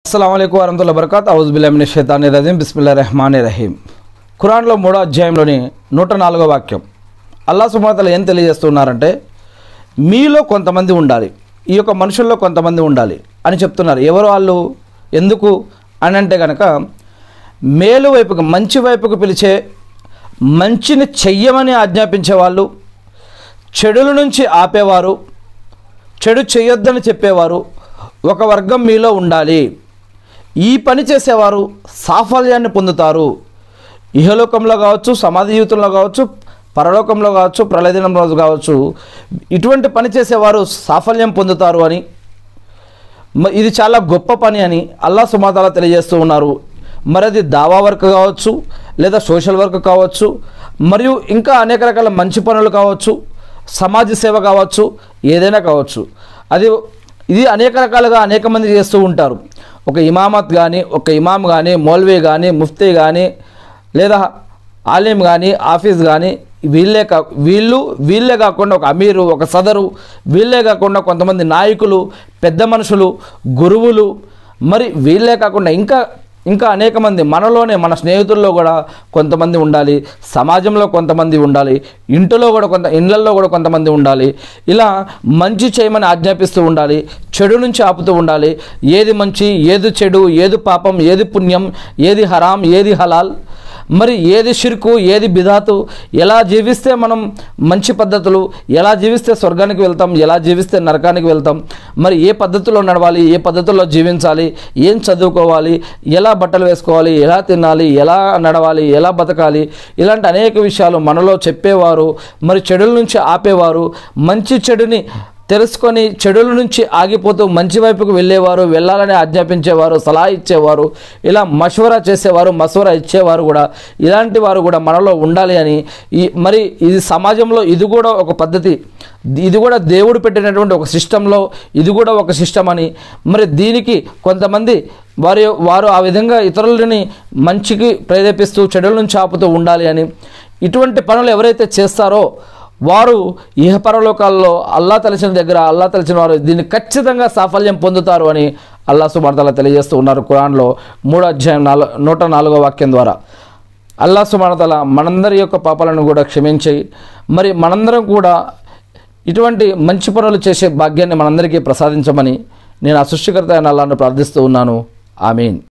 అస్సలం అయికు వరహతుల్లా బరకాత్ ఔజుబిల్లామిని షైతాని రజీం బిస్మిల్లా రెహమాన్ రహీం ఖురాన్లో మూడో అధ్యాయంలోని నూట నాలుగో వాక్యం అల్లా సుమాతలు ఏం తెలియజేస్తున్నారంటే మీలో కొంతమంది ఉండాలి ఈ యొక్క మనుషుల్లో కొంతమంది ఉండాలి అని చెప్తున్నారు ఎవరు వాళ్ళు ఎందుకు అని అంటే కనుక మేలు వైపుకు మంచి వైపుకు పిలిచే మంచిని చెయ్యమని ఆజ్ఞాపించే వాళ్ళు చెడుల నుంచి ఆపేవారు చెడు చేయొద్దని చెప్పేవారు ఒక వర్గం మీలో ఉండాలి ఈ పని చేసేవారు సాఫల్యాన్ని పొందుతారు ఇహలోకంలో కావచ్చు సమాధి జీవితంలో కావచ్చు పరలోకంలో కావచ్చు ప్రళయదినం రోజు కావచ్చు ఇటువంటి పని చేసేవారు సాఫల్యం పొందుతారు అని మ- ఇది చాలా గొప్ప పని అని అల్లా సుమాతాల తెలియజేస్తూ ఉన్నారు మరి అది దావా వర్క్ కావచ్చు లేదా సోషల్ వర్క్ కావచ్చు మరియు ఇంకా అనేక రకాల మంచి పనులు కావచ్చు సమాజ సేవ కావచ్చు ఏదైనా కావచ్చు అది ఇది అనేక రకాలుగా అనేక మంది చేస్తూ ఉంటారు ఒక ఇమామత్ కానీ ఒక ఇమాం కానీ మౌల్వీ కానీ ముఫ్తీ కానీ లేదా ఆలిం కానీ ఆఫీస్ కానీ వీళ్ళే కా వీళ్ళు వీళ్ళే కాకుండా ఒక అమీరు ఒక సదరు వీళ్ళే కాకుండా కొంతమంది నాయకులు పెద్ద మనుషులు గురువులు మరి వీళ్ళే కాకుండా ఇంకా ఇంకా అనేక మంది మనలోనే మన స్నేహితుల్లో కూడా కొంతమంది ఉండాలి సమాజంలో కొంతమంది ఉండాలి ఇంటిలో కూడా కొంత ఇళ్ళల్లో కూడా కొంతమంది ఉండాలి ఇలా మంచి చేయమని ఆజ్ఞాపిస్తూ ఉండాలి చెడు నుంచి ఆపుతూ ఉండాలి ఏది మంచి ఏది చెడు ఏది పాపం ఏది పుణ్యం ఏది హరాం ఏది హలాల్ మరి ఏది షిర్కు ఏది బిదాతు ఎలా జీవిస్తే మనం మంచి పద్ధతులు ఎలా జీవిస్తే స్వర్గానికి వెళ్తాం ఎలా జీవిస్తే నరకానికి వెళ్తాం మరి ఏ పద్ధతిలో నడవాలి ఏ పద్ధతుల్లో జీవించాలి ఏం చదువుకోవాలి ఎలా బట్టలు వేసుకోవాలి ఎలా తినాలి ఎలా నడవాలి ఎలా బతకాలి ఇలాంటి అనేక విషయాలు మనలో చెప్పేవారు మరి చెడుల నుంచి ఆపేవారు మంచి చెడుని తెలుసుకొని చెడుల నుంచి ఆగిపోతూ మంచి వైపుకు వెళ్ళేవారు వెళ్ళాలని ఆజ్ఞాపించేవారు సలహా ఇచ్చేవారు ఇలా మషవరా చేసేవారు మసవరా ఇచ్చేవారు కూడా ఇలాంటి వారు కూడా మనలో ఉండాలి అని ఈ మరి ఇది సమాజంలో ఇది కూడా ఒక పద్ధతి ఇది కూడా దేవుడు పెట్టినటువంటి ఒక సిస్టంలో ఇది కూడా ఒక సిస్టమ్ అని మరి దీనికి కొంతమంది వారి వారు ఆ విధంగా ఇతరులని మంచికి ప్రేరేపిస్తూ చెడుల నుంచి ఆపుతూ ఉండాలి అని ఇటువంటి పనులు ఎవరైతే చేస్తారో వారు ఇహపరలోకాల్లో అల్లా తలిచిన దగ్గర అల్లా తలిచిన వారు దీన్ని ఖచ్చితంగా సాఫల్యం పొందుతారు అని అల్లా సుమార్తల తెలియజేస్తూ ఉన్నారు ఖురాన్లో మూడో అధ్యాయం నాలుగు నూట నాలుగో వాక్యం ద్వారా అల్లా సుమార్తల మనందరి యొక్క పాపాలను కూడా క్షమించి మరి మనందరం కూడా ఇటువంటి మంచి పనులు చేసే భాగ్యాన్ని మనందరికీ ప్రసాదించమని నేను ఆ సృష్టికర్త అయిన అల్లాను ప్రార్థిస్తూ ఉన్నాను ఆమీన్